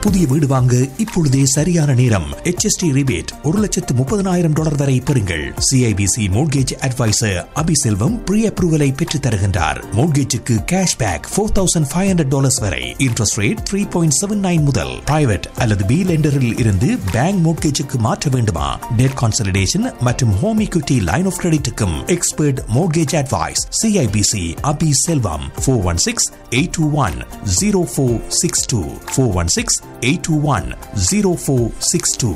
புதிய வீடு வாங்க இப்பொழுதே சரியான நேரம் HST ரிபேட் ஒரு லட்சத்து முப்பதனாயிரம் டாலர் வரை பெறுங்கள் CIBC mortgage advisor Abiselvam pre அப்ரூவலை பெற்றுத் தருகின்றார் மோட்கேஜுக்கு cash back four thousand five hundred dollars வரை interest rate three point seven nine முதல் பிரைவேட் அல்லது பி லெண்டரில் இருந்து பேங்க் மோட்கேஜுக்கு மாற்ற வேண்டுமா டெட் கான்சல்டேஷன் மற்றும் ஹோம் equity லைன் ஆஃப் கிரெடிட்டுக்கும் expert mortgage advice CIBC Abi Selvam four one six eight two one zero four six two four one six eight two one zero four six two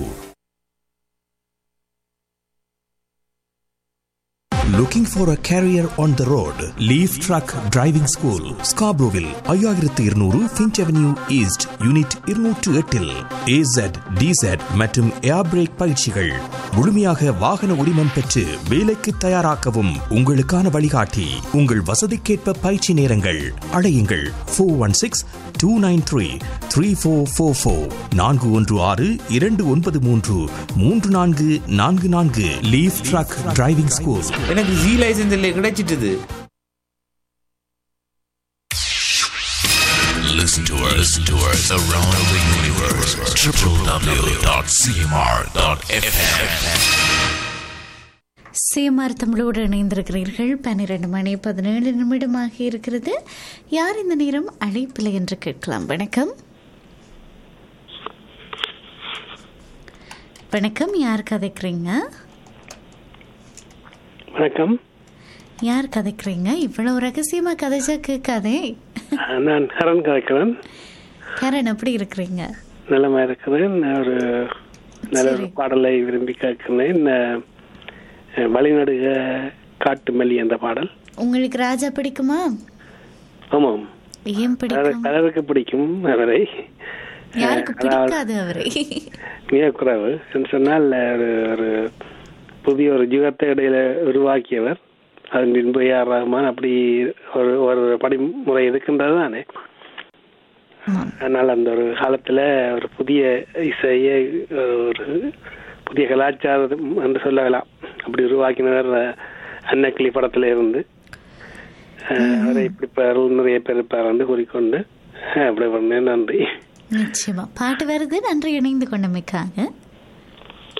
Looking for a career on the road? Leaf Truck Driving School, Scarboroughville, ஐயாயிரத்து இருநூறு Finch avenue east unit இருநூற்று எட்டில் ஏசட் டிசட் மற்றும் ஏர் break பயிற்சிகள் முழுமையாக வாகன உரிமம் பெற்று வேலைக்கு தயாராக்கவும் உங்களுக்கான வழிகாட்டி உங்கள் வசதிக்கேற்ப பயிற்சி நேரங்கள் அழையுங்கள் four one six two nine three three four four four நான்கு ஒன்று ஆறு இரண்டு ஒன்பது மூன்று மூன்று நான்கு நான்கு நான்கு லீஃப் ட்ரக் டிரைவிங் ஸ்கூல் எனக்கு ஜி லைசன்ஸ் இல்லை கிடைச்சிட்டுது Listen to us, listen to us around the universe. www.cmr.fm. சேமார் தமிழோடு இணைந்திருக்கிறீர்கள் பன்னிரண்டு மணி பதினேழு நிமிடமாக இருக்கிறது யார் இந்த நேரம் அழைப்பில் என்று கேட்கலாம் வணக்கம் வணக்கம் யார் கதைக்கிறீங்க வணக்கம் யார் கதைக்கிறீங்க இவ்வளவு ரகசியமா கதைச்சா கேட்காதே அஹ் நான் ஹரன் கதைக்கிறேன் கரண் எப்படி இருக்கிறீங்க நலமா இருக்கிறேன் நான் ஒரு நல்ல ஒரு சரி. பாடலை விரும்பி கேட்கிறேன் அஹ் வழிநடுக காட்டு மல்லி என்ற பாடல் உங்களுக்கு ராஜா பிடிக்குமா ஆமாம் ஏன் அது பிடிக்கும் பலருக்கு பிடிக்கும் அவரை யாருக்கு அஹ் அதாவது பிடிக்காது அவரை மிக குறைவு என்று சொன்னால் ஒரு ஒரு புதிய ஒரு யுகத்தை இடையில உருவாக்கியவர் அதன் பின்பு ஏஆர் ரஹ்மான் அப்படி ஒரு ஒரு படிமுறை இருக்கின்றது தானே ஆமாம். அதனால் அந்த ஒரு காலத்துல ஒரு புதிய இசையை ஒரு புதிய கலாச்சாரம் என்று சொல்லலாம் அப்படி உருவாக்கினவர் அன்னக்கிளி படத்துல இருந்து அஹ், அவரை இப்படி பெறல் நிறைய பேர் இருப்பார் என்று கூறிக்கொண்டு அஹ், அப்படி பண்ணேன் நன்றி நிச்சயமா பாட்டு வருது நன்றி இணைந்து கொண்டமைக்காக